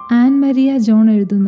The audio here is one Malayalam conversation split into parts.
ആൻ മരിയ ജോൺ എഴുതുന്ന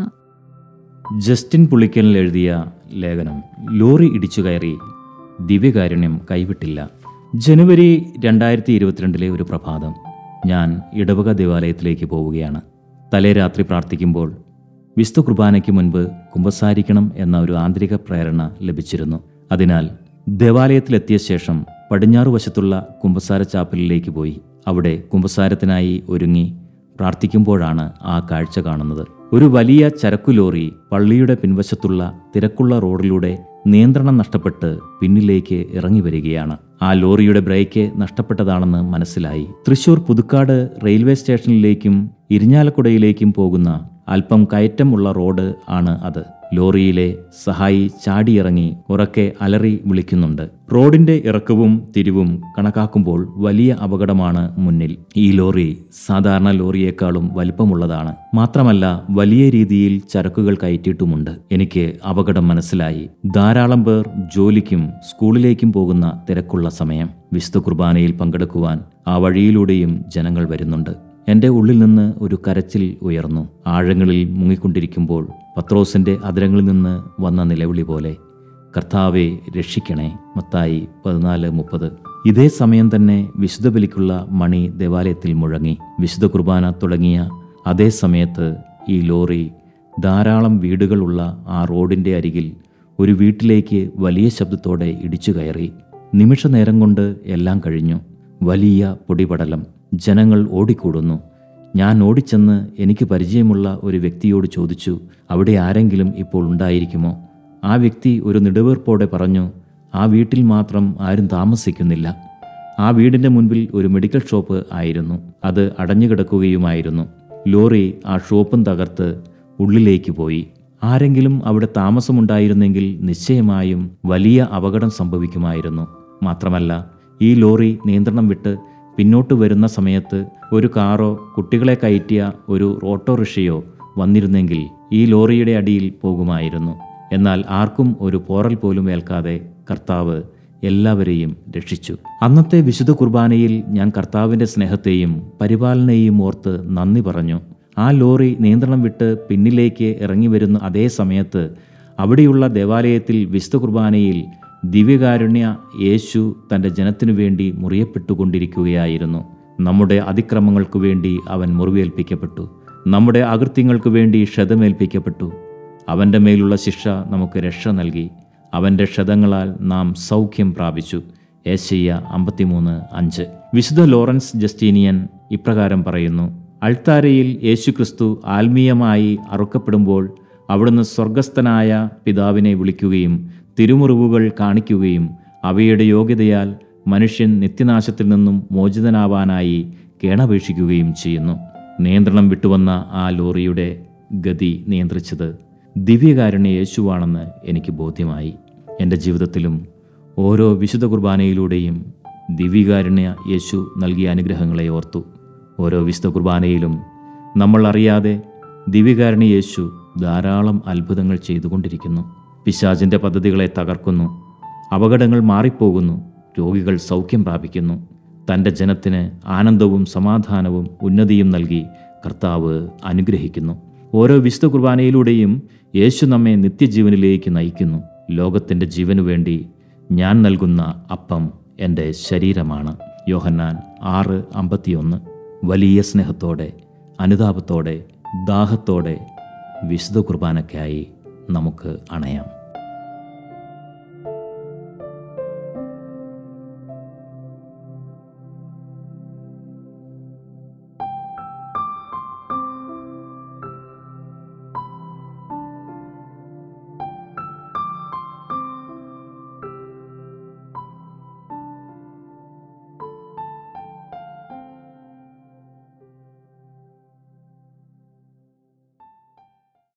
ജസ്റ്റിൻ പുളിക്കലിൽ എഴുതിയ ലേഖനം ലോറി ഇടിച്ചു കയറി ദിവ്യകാരുണ്യം കൈവിട്ടില്ല ജനുവരി രണ്ടായിരത്തി ഇരുപത്തിരണ്ടിലെ ഒരു പ്രഭാതം ഞാൻ ഇടവക ദേവാലയത്തിലേക്ക് പോവുകയാണ് തലേ രാത്രി പ്രാർത്ഥിക്കുമ്പോൾ വിസ്തു കുർബാനയ്ക്ക് മുൻപ് കുമ്പസാരിക്കണം എന്ന ഒരു ആന്തരിക പ്രേരണ ലഭിച്ചിരുന്നു അതിനാൽ ദേവാലയത്തിലെത്തിയ ശേഷം പടിഞ്ഞാറ് വശത്തുള്ള കുമ്പസാര ചാപ്പലിലേക്ക് പോയി അവിടെ കുമ്പസാരത്തിനായി ഒരുങ്ങി പ്രാർത്ഥിക്കുമ്പോഴാണ് ആ കാഴ്ച കാണുന്നത് ഒരു വലിയ ചരക്കു ലോറി പള്ളിയുടെ പിൻവശത്തുള്ള തിരക്കുള്ള റോഡിലൂടെ നിയന്ത്രണം നഷ്ടപ്പെട്ട് പിന്നിലേക്ക് ഇറങ്ങി വരികയാണ് ആ ലോറിയുടെ ബ്രേക്ക് നഷ്ടപ്പെട്ടതാണെന്ന് മനസ്സിലായി തൃശൂർ പുതുക്കാട് റെയിൽവേ സ്റ്റേഷനിലേക്കും ഇരിഞ്ഞാലക്കുടയിലേക്കും പോകുന്ന അല്പം കയറ്റമുള്ള റോഡ് ആണ് അത് ലോറിയിലെ സഹായി ചാടിയിറങ്ങി ഉറക്കെ അലറി വിളിക്കുന്നുണ്ട് റോഡിന്റെ ഇറക്കവും തിരിവും കണക്കാക്കുമ്പോൾ വലിയ അപകടമാണ് മുന്നിൽ ഈ ലോറി സാധാരണ ലോറിയേക്കാളും വലിപ്പമുള്ളതാണ് മാത്രമല്ല വലിയ രീതിയിൽ ചരക്കുകൾ കയറ്റിയിട്ടുമുണ്ട് എനിക്ക് അപകടം മനസ്സിലായി ധാരാളം പേർ ജോലിക്കും സ്കൂളിലേക്കും പോകുന്ന തിരക്കുള്ള സമയം വിശുദ്ധ കുർബാനയിൽ പങ്കെടുക്കുവാൻ ആ വഴിയിലൂടെയും ജനങ്ങൾ വരുന്നുണ്ട് എന്റെ ഉള്ളിൽ നിന്ന് ഒരു കരച്ചിൽ ഉയർന്നു ആഴങ്ങളിൽ മുങ്ങിക്കൊണ്ടിരിക്കുമ്പോൾ പത്രോസിന്റെ അതിരങ്ങളിൽ നിന്ന് വന്ന നിലവിളി പോലെ കർത്താവെ രക്ഷിക്കണേ മത്തായി പതിനാല് മുപ്പത് ഇതേ സമയം തന്നെ വിശുദ്ധ ബലിക്കുള്ള മണി ദേവാലയത്തിൽ മുഴങ്ങി വിശുദ്ധ കുർബാന തുടങ്ങിയ അതേ സമയത്ത് ഈ ലോറി ധാരാളം വീടുകളുള്ള ആ റോഡിന്റെ അരികിൽ ഒരു വീട്ടിലേക്ക് വലിയ ശബ്ദത്തോടെ ഇടിച്ചു കയറി നിമിഷ നേരം കൊണ്ട് എല്ലാം കഴിഞ്ഞു വലിയ പൊടിപടലം ജനങ്ങൾ ഓടിക്കൂടുന്നു ഞാൻ ഓടിച്ചെന്ന് എനിക്ക് പരിചയമുള്ള ഒരു വ്യക്തിയോട് ചോദിച്ചു അവിടെ ആരെങ്കിലും ഇപ്പോൾ ഉണ്ടായിരിക്കുമോ ആ വ്യക്തി ഒരു നെടുവീർപ്പോടെ പറഞ്ഞു ആ വീട്ടിൽ മാത്രം ആരും താമസിക്കുന്നില്ല ആ വീടിന്റെ മുൻപിൽ ഒരു മെഡിക്കൽ ഷോപ്പ് ആയിരുന്നു അത് അടഞ്ഞുകിടക്കുകയുമായിരുന്നു ലോറി ആ ഷോപ്പും തകർത്ത് ഉള്ളിലേക്ക് പോയി ആരെങ്കിലും അവിടെ താമസമുണ്ടായിരുന്നെങ്കിൽ നിശ്ചയമായും വലിയ അപകടം സംഭവിക്കുമായിരുന്നു മാത്രമല്ല ഈ ലോറി നിയന്ത്രണം വിട്ട് പിന്നോട്ട് വരുന്ന സമയത്ത് ഒരു കാറോ കുട്ടികളെ കയറ്റിയ ഒരു ഓട്ടോറിക്ഷയോ വന്നിരുന്നെങ്കിൽ ഈ ലോറിയുടെ അടിയിൽ പോകുമായിരുന്നു എന്നാൽ ആർക്കും ഒരു പോറൽ പോലും ഏൽക്കാതെ കർത്താവ് എല്ലാവരെയും രക്ഷിച്ചു അന്നത്തെ വിശുദ്ധ കുർബാനയിൽ ഞാൻ കർത്താവിൻ്റെ സ്നേഹത്തെയും പരിപാലനയെയും ഓർത്ത് നന്ദി പറഞ്ഞു ആ ലോറി നിയന്ത്രണം വിട്ട് പിന്നിലേക്ക് ഇറങ്ങി വരുന്ന അതേ സമയത്ത് അവിടെയുള്ള ദേവാലയത്തിൽ വിശുദ്ധ കുർബാനയിൽ ദിവ്യകാരുണ്യ യേശു തൻ്റെ ജനത്തിനു വേണ്ടി മുറിയപ്പെട്ടുകൊണ്ടിരിക്കുകയായിരുന്നു നമ്മുടെ അതിക്രമങ്ങൾക്കു വേണ്ടി അവൻ മുറിവേൽപ്പിക്കപ്പെട്ടു നമ്മുടെ അകൃത്യങ്ങൾക്കു വേണ്ടി ക്ഷതമേൽപ്പിക്കപ്പെട്ടു അവൻ്റെ മേലുള്ള ശിക്ഷ നമുക്ക് രക്ഷ നൽകി അവൻ്റെ ക്ഷതങ്ങളാൽ നാം സൗഖ്യം പ്രാപിച്ചു ഏശയ്യ അമ്പത്തിമൂന്ന് അഞ്ച് വിശുദ്ധ ലോറൻസ് ജസ്റ്റീനിയൻ ഇപ്രകാരം പറയുന്നു അൾത്താരയിൽ യേശുക്രിസ്തു ആത്മീയമായി അറുക്കപ്പെടുമ്പോൾ അവിടുന്ന് സ്വർഗസ്ഥനായ പിതാവിനെ വിളിക്കുകയും തിരുമുറിവുകൾ കാണിക്കുകയും അവയുടെ യോഗ്യതയാൽ മനുഷ്യൻ നിത്യനാശത്തിൽ നിന്നും മോചിതനാവാനായി കേണപേക്ഷിക്കുകയും ചെയ്യുന്നു നിയന്ത്രണം വിട്ടുവന്ന ആ ലോറിയുടെ ഗതി നിയന്ത്രിച്ചത് ദിവ്യകാരുണ്യ യേശുവാണെന്ന് എനിക്ക് ബോധ്യമായി എൻ്റെ ജീവിതത്തിലും ഓരോ വിശുദ്ധ കുർബാനയിലൂടെയും ദിവ്യകാരുണ്യ യേശു നൽകിയ അനുഗ്രഹങ്ങളെ ഓർത്തു ഓരോ വിശുദ്ധ കുർബാനയിലും നമ്മൾ അറിയാതെ ദിവ്യകാരുണ്യ യേശു ധാരാളം അത്ഭുതങ്ങൾ ചെയ്തുകൊണ്ടിരിക്കുന്നു പിശാചിൻ്റെ പദ്ധതികളെ തകർക്കുന്നു അപകടങ്ങൾ മാറിപ്പോകുന്നു രോഗികൾ സൗഖ്യം പ്രാപിക്കുന്നു തൻ്റെ ജനത്തിന് ആനന്ദവും സമാധാനവും ഉന്നതിയും നൽകി കർത്താവ് അനുഗ്രഹിക്കുന്നു ഓരോ വിശുദ്ധ കുർബാനയിലൂടെയും യേശു നമ്മെ നിത്യജീവനിലേക്ക് നയിക്കുന്നു ലോകത്തിൻ്റെ ജീവനു വേണ്ടി ഞാൻ നൽകുന്ന അപ്പം എൻ്റെ ശരീരമാണ് യോഹന്നാൻ ആറ് അമ്പത്തിയൊന്ന് വലിയ സ്നേഹത്തോടെ അനുതാപത്തോടെ ദാഹത്തോടെ വിശുദ്ധ കുർബാനയ്ക്കായി നമുക്ക് അണയാം